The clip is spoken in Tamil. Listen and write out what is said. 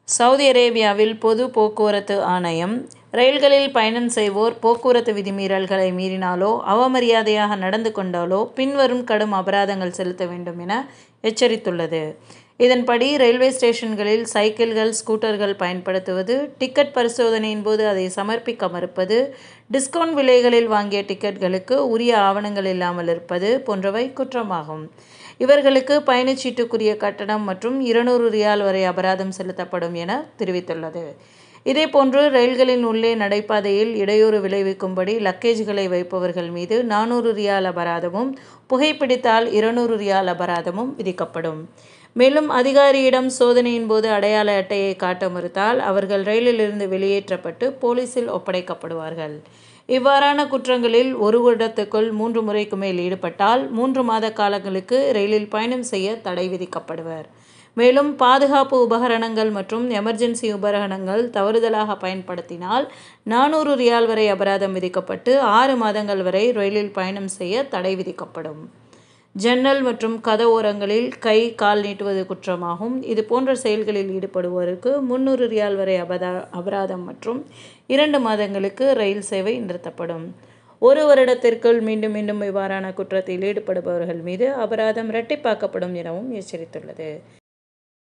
சவுதி அரேபியாவில் பொது போக்குவரத்து ஆணையம் ரயில்களில் பயணம் செய்வோர் போக்குவரத்து விதிமீறல்களை மீறினாலோ அவமரியாதையாக நடந்து கொண்டாலோ பின்வரும் கடும் அபராதங்கள் செலுத்த வேண்டும் என எச்சரித்துள்ளது. இதன்படி ரயில்வே ஸ்டேஷன்களில் சைக்கிள்கள் ஸ்கூட்டர்கள் பயன்படுத்துவது டிக்கெட் பரிசோதனையின் போது அதை சமர்ப்பிக்க மறுப்பது டிஸ்கவுண்ட் விலைகளில் வாங்கிய டிக்கெட்டுகளுக்கு உரிய ஆவணங்கள் இல்லாமல் இருப்பது போன்றவை குற்றமாகும். இவர்களுக்கு பயணச்சீட்டுக்குரிய கட்டணம் மற்றும் இருநூறு ரியால் வரை அபராதம் செலுத்தப்படும் என தெரிவித்துள்ளது. இதேபோன்று ரயில்களின் உள்ளே நடைபாதையில் இடையூறு விளைவிக்கும்படி லக்கேஜ்களை வைப்பவர்கள் மீது நானூறு ரியால் அபராதமும் புகைபிடித்தால் இருநூறு ரியால் அபராதமும் விதிக்கப்படும். மேலும் அதிகாரியிடம் சோதனையின் போது அடையாள அட்டையை காட்ட மறுத்தால் அவர்கள் ரயிலிலிருந்து வெளியேற்றப்பட்டு போலீசில் ஒப்படைக்கப்படுவார்கள். இவ்வாறான குற்றங்களில் ஒரு வருடத்துக்குள் மூன்று முறைக்கு மேல் ஈடுபட்டால் மூன்று மாத காலங்களுக்கு ரயிலில் பயணம் செய்ய தடை விதிக்கப்படுவர். மேலும் பாதுகாப்பு உபகரணங்கள் மற்றும் எமர்ஜென்சி உபகரணங்கள் தவறுதலாக பயன்படுத்தினால் நானூறு ரியால் வரை அபராதம் விதிக்கப்பட்டு ஆறு மாதங்கள் வரை ரயிலில் பயணம் செய்ய தடை விதிக்கப்படும். ஜன்னல் மற்றும் கதவோரங்களில் கை கால் நீட்டுவது குற்றமாகும். இதுபோன்ற செயல்களில் ஈடுபடுவோருக்கு முந்நூறு ரியால் வரை அபராதம் மற்றும் இரண்டு மாதங்களுக்கு ரயில் சேவை நிறுத்தப்படும். ஒரு வருடத்திற்குள் மீண்டும் மீண்டும் இவ்வாறான குற்றத்தில் ஈடுபடுபவர்கள் மீது அபராதம் இரட்டிப்பாக்கப்படும் எனவும் எச்சரித்துள்ளது.